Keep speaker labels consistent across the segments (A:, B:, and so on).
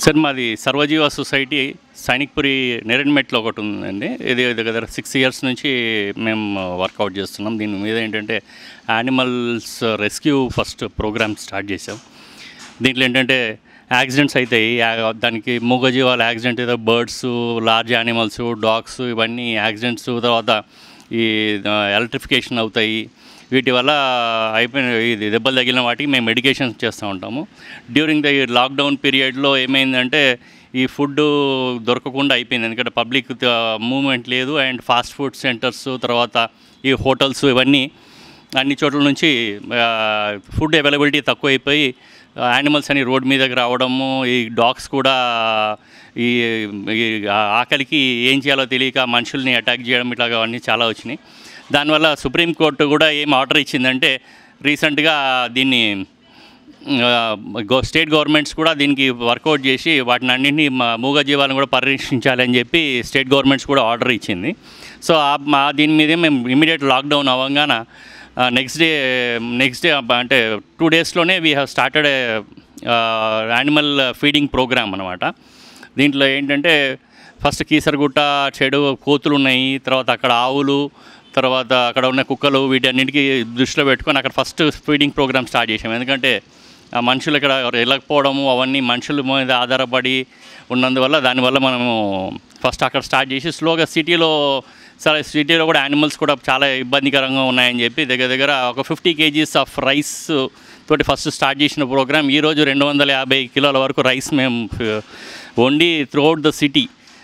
A: sir మాది సర్వజీవ society Sainikpuri నేరెడ్మెట్లో ఒకటి ఉందండి ఇది దగ్గర సిక్స్ ఇయర్స్ నుంచి మేము వర్కౌట్ చేస్తున్నాం దీని మీద ఏంటంటే animals rescue first program start చేసాం దీంట్లో ఏంటంటే యాక్సిడెంట్స్ అవుతాయి యా- దానికి మూగజీవాల యాక్సిడెంట్ ఏదో బర్డ్స్ లార్జ్ యానిమల్స్ డాగ్స్ ఇవన్నీ యాక్సిడెంట్స్ తర్వాత ఈ ఎలక్ట్రిఫికేషన్ అవుతాయి వీటి వల్ల అయిపోయిన ఇది దెబ్బలు తగిలిన వాటికి మేము మెడికేషన్ చేస్తూ ఉంటాము డ్యూరింగ్ ద లాక్డౌన్ పీరియడ్లో ఏమైందంటే ఈ ఫుడ్ దొరకకుండా అయిపోయింది ఎందుకంటే పబ్లిక్ మూవ్మెంట్ లేదు అండ్ ఫాస్ట్ ఫుడ్ సెంటర్స్ తర్వాత ఈ హోటల్స్ ఇవన్నీ అన్ని చోట్ల నుంచి ఫుడ్ అవైలబిలిటీ తక్కువైపోయి యానిమల్స్ అని రోడ్ మీదకి రావడము ఈ డాగ్స్ కూడా ఈ ఈ ఆకలికి ఏం చేయాలో తెలియక మనుషుల్ని అటాక్ చేయడం ఇట్లాగా అన్నీ చాలా వచ్చినాయి దానివల్ల సుప్రీంకోర్టు కూడా ఏం ఆర్డర్ ఇచ్చిందంటే రీసెంట్గా దీన్ని ఆ, గో స్టేట్ గవర్నమెంట్స్ కూడా దీనికి వర్కౌట్ చేసి వాటిని అన్నింటినీ మా మూగ జీవాలను కూడా పరిరక్షించాలని చెప్పి స్టేట్ గవర్నమెంట్స్ కూడా ఆర్డర్ ఇచ్చింది సో ఆ- మా దీని మీదే మేము ఇమీడియట్ లాక్డౌన్ అవ్వగాన నెక్స్ట్ డే నెక్స్ట్ డే అంటే టూ డేస్లోనే we have started animal feeding program అనమాట దీంట్లో ఏంటంటే ఫస్ట్ కీసరగుట్ట చెడు కోతులు ఉన్నాయి తర్వాత అక్కడ ఆవులు తర్వాత అక్కడ ఉన్న కుక్కలు వీటన్నిటికీ దృష్టిలో పెట్టుకొని అక్కడ ఫస్ట్ ఫీడింగ్ ప్రోగ్రామ్ స్టార్ట్ చేసాం ఎందుకంటే ఆ మనుషులు ఇక్కడ వెళ్ళకపోవడము అవన్నీ మనుషుల మీద ఆధారపడి ఉన్నందువల్ల దానివల్ల మనము ఫస్ట్ అక్కడ స్టార్ట్ చేసి స్లోగా సిటీలో సరే సిటీలో కూడా యానిమల్స్ కూడా చాలా ఇబ్బందికరంగా ఉన్నాయని చెప్పి దగ్గర దగ్గర ఒక ఫిఫ్టీ కేజీస్ ఆఫ్ రైస్ తోటి ఫస్ట్ స్టార్ట్ చేసిన ప్రోగ్రామ్ ఈరోజు రెండు వందల యాభై కిలోల వరకు రైస్ మేము ఫ- వండి throughout the city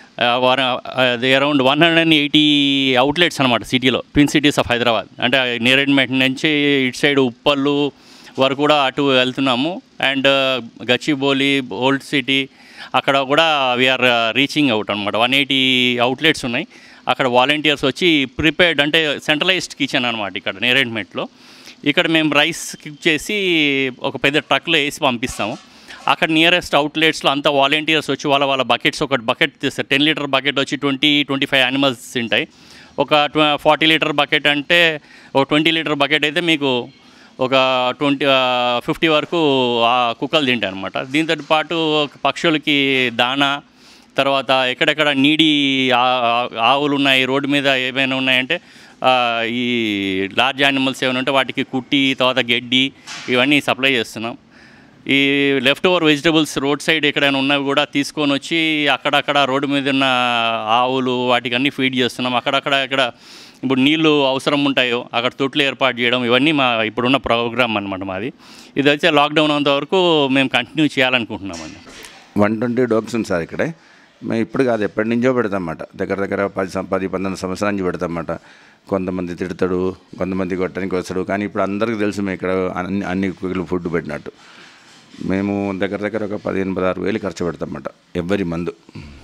A: they around one hundred and eighty outlets అనమాట సిటీలో ట్విన్ సిటీస్ ఆఫ్ హైదరాబాద్ అంటే నేరేడ్మెట్ నుంచి ఇటు సైడ్ ఉప్పల్లు వరకు కూడా అటు వెళ్తున్నాము అండ్ గచ్చిబౌలి ఓల్డ్ సిటీ అక్కడ కూడా వీఆర్ రీచింగ్ అవుట్ అనమాట వన్ ఎయిటీ అవుట్లెట్స్ ఉన్నాయి అక్కడ వాలంటీర్స్ వచ్చి ప్రిపేర్డ్ అంటే సెంట్రలైజ్డ్ కిచెన్ అనమాట ఇక్కడ నేరేడ్మెట్లో ఇక్కడ మేము రైస్ కుక్ చేసి ఒక పెద్ద ట్రక్లో వేసి పంపిస్తాము అక్కడ నియరెస్ట్ అవుట్లెట్స్లో అంతా వాలంటీర్స్ వచ్చి వాళ్ళ వాళ్ళ బకెట్స్ ఒక బకెట్ తీస్తారు టెన్ లీటర్ బకెట్ వచ్చి ట్వంటీ ట్వంటీ ఫైవ్ యానిమల్స్ తింటాయి ఒక ఫార్టీ లీటర్ బకెట్ అంటే ఒక ట్వంటీ లీటర్ బకెట్ అయితే మీకు ఒక ట్వంటీ ఫిఫ్టీ వరకు ఆ కుక్కలు తింటాయి అనమాట దీంతో పాటు పక్షులకి దానా తర్వాత ఎక్కడెక్కడ నీడి ఆ- ఆ- ఆవులు ఉన్నాయి రోడ్డు మీద ఏమైనా ఉన్నాయంటే ఆ, ఈ లార్జ్ యానిమల్స్ ఏమైనా ఉంటే వాటికి కుట్టి తర్వాత గడ్డి ఇవన్నీ సప్లై చేస్తున్నాం ఈ leftover vegetables roadside ఎక్కడైనా ఉన్నవి కూడా తీసుకొని వచ్చి అక్కడక్కడ రోడ్డు మీద ఉన్న ఆవులు వాటికి అన్నీ ఫీడ్ చేస్తున్నాం అక్కడక్కడ ఇక్కడ ఇప్పుడు నీళ్లు అవసరం ఉంటాయో అక్కడ తొట్లు ఏర్పాటు చేయడం ఇవన్నీ మా ఇప్పుడున్న ప్రోగ్రామ్ అనమాట మాది ఇది అయితే లాక్డౌన్ అంత వరకు మేము కంటిన్యూ చేయాలనుకుంటున్నామండి
B: వన్ ట్వంటీ డాగ్స్ ఉంది సార్ ఇక్కడే మేము ఇప్పుడు కాదు ఎప్పటి నుంచో పెడతామన్నమాట దగ్గర దగ్గర పది సం- పది పంతొమ్మిది సంవత్సరాల నుంచి పెడతామన్నమాట కొంతమంది తిడతాడు కొంతమంది కొట్టడానికి వస్తాడు కానీ ఇప్పుడు అందరికీ తెలుసు మేము ఇక్కడ అన్ని అన్ని కుక్కలు ఫుడ్ పెట్టినట్టు మేము దగ్గర దగ్గర ఒక పదిహేను పదహారు వేలు ఖర్చు పెడతామన్నమాట ఎవ్వరి మందు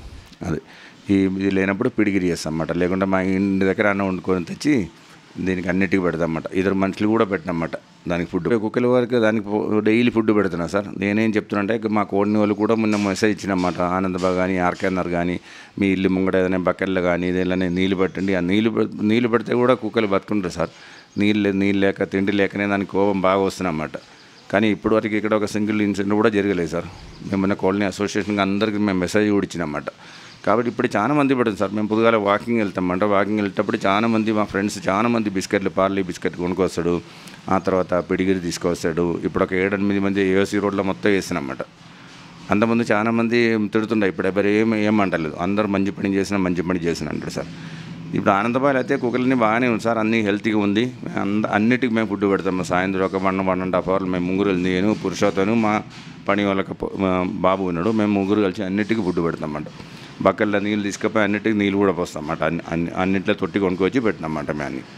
B: అది ఈ ఇది లేనప్పుడు పిడిగిరి చేస్తామన్నమాట లేకుంటే మా ఇంటి దగ్గర అన్నం వండుకొని తెచ్చి దీనికి అన్నిటికీ పెడతామన్నమాట ఇద్దరు మనుషులు కూడా పెట్టినమాట దానికి ఫుడ్ కుక్కల వరకు దానికి డైలీ ఫుడ్ పెడుతున్నా సార్ నేనేం చెప్తున్నా అంటే మా కోడిని వాళ్ళు కూడా మొన్న మెసేజ్ ఇచ్చినమాట ఆనందబాగ్ కానీ ఆర్కేనర్ కానీ మీ ఇల్లు ముంగడ ఏదైనా బకెళ్ళు కానీ ఇదేలానే నీళ్ళు పెట్టండి ఆ నీళ్ళు పె- నీళ్ళు పెడితే కూడా కుక్కలు బతుకుంటారు సార్ నీళ్ళు లే- నీళ్ళు లేక తిండి లేకనే దానికి కోపం బాగా వస్తున్నమాట కానీ ఇప్పటి వరకు ఇక్కడ ఒక సింగిల్ ఇన్సిడెంట్ కూడా జరగలేదు సార్ మేము మన కాలనీ అసోసియేషన్కి అందరికీ మేము మెసేజ్ కూడా ఇచ్చినమాట కాబట్టి ఇప్పుడు చాలా మంది పడుతుంది సార్ మేము పొద్దుగాల వాకింగ్ వెళ్తామంట వాకింగ్ వెళ్ళేటప్పుడు చాలా మంది మా ఫ్రెండ్స్ చాలా మంది బిస్కెట్లు పార్లీ బిస్కెట్ కొనుక్కొస్తాడు ఆ తర్వాత పిడిగిరి తీసుకొస్తాడు ఇప్పుడు ఒక ఏడెనిమిది మంది ఏసీ రోడ్లో మొత్తం వేసినమాట అంతమంది చాలా మంది తిడుతుండే ఇప్పుడు ఎవరు ఏం ఏమంటలేదు అందరూ మంచి పని చేసినా మంచి పని చేసిన అంటారు సార్ ఇప్పుడు ఆనందబాయ్ అయితే కుక్కలని బాగానే ఉంది సార్ అన్నీ హెల్తీగా ఉంది అంద అన్నిటికి మేము ఫుడ్ పెడతాము సాయంత్రం ఒక వన్ వన్ అండ్ హాఫ్ అవర్లు మేము ముగ్గురు నేను పురుషోత్తను మా పని వాళ్ళకి పో- మా బాబు ఉన్నాడు మేము ముగ్గురు కలిసి అన్నిటికీ ఫుడ్ పెడతామంట బక్కల్లో నీళ్ళు తీసుకుపోయి అన్నిటికి నీళ్ళు కూడా పోస్తామన్నమాట అన్ని అన్ని అన్నిట్లో తొట్టి కొనుక్కొచ్చి పెట్టినామంట మేము అన్ని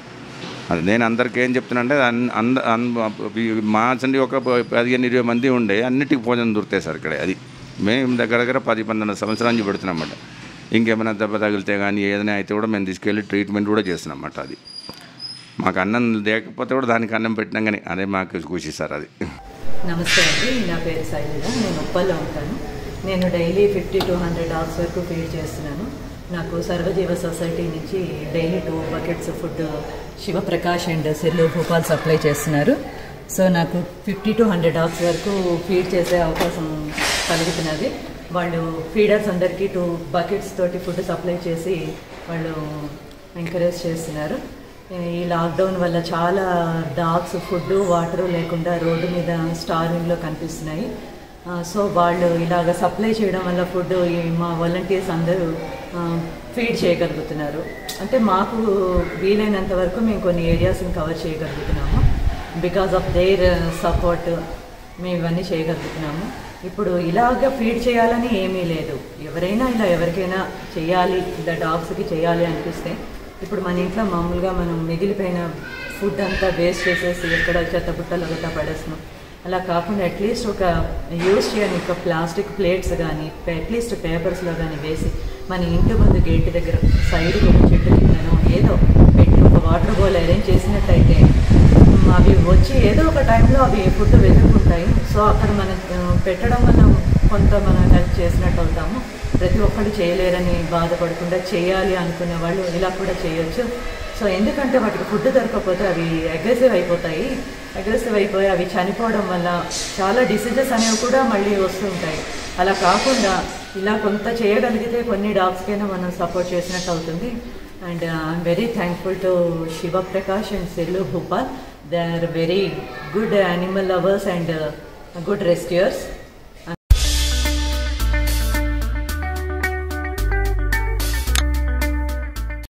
B: అది నేను అందరికి ఏం చెప్తున్నానంటే అన్- అంద అన్ ఈ మా సండి ఒక ప- పదిహేను ఇరవై మంది ఉండే అన్నిటికి భోజనం దొరుకుతాయి సార్ ఇక్కడ అది మేము దగ్గర దగ్గర పది పన్నెండు సంవత్సరాల నుంచి పెడుతున్నామన్నమాట ఇంకేమైనా దెబ్బ తగిలితే కానీ ఏదైనా అయితే కూడా మేము తీసుకెళ్ళి ట్రీట్మెంట్ కూడా చేస్తున్నామన్నమాట అది మాకు అన్నం లేకపోతే కూడా దానికి అన్నం పెట్టినాం కానీ అదే మాకు ఖుషి సార్ అది
C: నమస్తే అండి నా పేరు శైలజ నేను ఉప్పల్లో ఉంటాను నేను daily fifty to hundred hours వరకు ఫీడ్ చేస్తున్నాను నాకు సర్వజీవ సొసైటీ నుంచి daily two buckets food Shivaprakash and cell Bhupal supply చేస్తున్నారు సో నాకు ఫిఫ్టీ టు హండ్రెడ్ అవర్స్ వరకు ఫీడ్ చేసే అవకాశం కలుగుతున్నది వాళ్ళు ఫీడర్స్ అందరికీ టూ బకెట్స్ తోటి ఫుడ్ సప్లై చేసి వాళ్ళు ఎంకరేజ్ చేస్తున్నారు ఈ లాక్డౌన్ వల్ల చాలా డాగ్స్ ఫుడ్ వాటర్ లేకుండా రోడ్డు మీద స్టారింగ్లో కనిపిస్తున్నాయి ఆ, సో వాళ్ళు ఇలాగ సప్లై చేయడం వల్ల ఫుడ్ ఈ మా వాలంటీర్స్ అందరూ ఫీడ్ చేయగలుగుతున్నారు అంటే మాకు వీలైనంత వరకు మేము కొన్ని ఏరియాస్ని కవర్ చేయగలుగుతున్నాము బికాస్ ఆఫ్ దేర్ సపోర్ట్ మేము ఇవన్నీ చేయగలుగుతున్నాము ఇప్పుడు ఇలాగ ఫీడ్ చేయాలని ఏమీ లేదు ఎవరైనా ఇలా ఎవరికైనా చేయాలి ఇలా డాగ్స్కి చేయాలి అనిపిస్తే ఇప్పుడు మన ఇంట్లో మామూలుగా మనం మిగిలిపోయిన ఫుడ్ అంతా వేస్ట్ చేసేసి ఎక్కడ చెత్త బుట్టలు గట్టా పడేస్తున్నాం అలా కాకుండా అట్లీస్ట్ ఒక యూజ్ చేయని ఒక ప్లాస్టిక్ ప్లేట్స్ కానీ అట్లీస్ట్ పేపర్స్లో కానీ వేసి మన ఇంటి ముందు గేట్ దగ్గర సైడ్ ఒక చెట్టు కిందనో ఏదో పెట్టి ఒక వాటర్ బౌల్ అరేంజ్ చేసినట్టయితే మ్, అవి వచ్చి ఏదో ఒక టైంలో అవి ఫుడ్ వెతుక్కుంటాయి సో అక్కడ మనం ఆ, పెట్టడం వల్ల కొంత మనం హెల్ప్ చేసినట్టు అవుతాము ప్రతి ఒక్కళ్ళు చేయలేరని బాధపడకుండా చేయాలి అనుకునే వాళ్ళు ఇలా కూడా చేయొచ్చు సో ఎందుకంటే వాటికి ఫుడ్ దొరకకపోతే అవి అగ్రెసివ్ అయిపోతాయి అగ్రెసివ్ అయిపోయి అవి చనిపోవడం వల్ల చాలా డిసీజెస్ అనేవి కూడా మళ్ళీ వస్తుంటాయి అలా కాకుండా ఇలా కొంత చేయగలిగితే కొన్ని డాగ్స్కైనా మనం సపోర్ట్ చేసినట్టు అవుతుంది and I'm very thankful to Shiva Prakash and cell Bhupal they are very good animal lovers and good రెస్క్యూయర్స్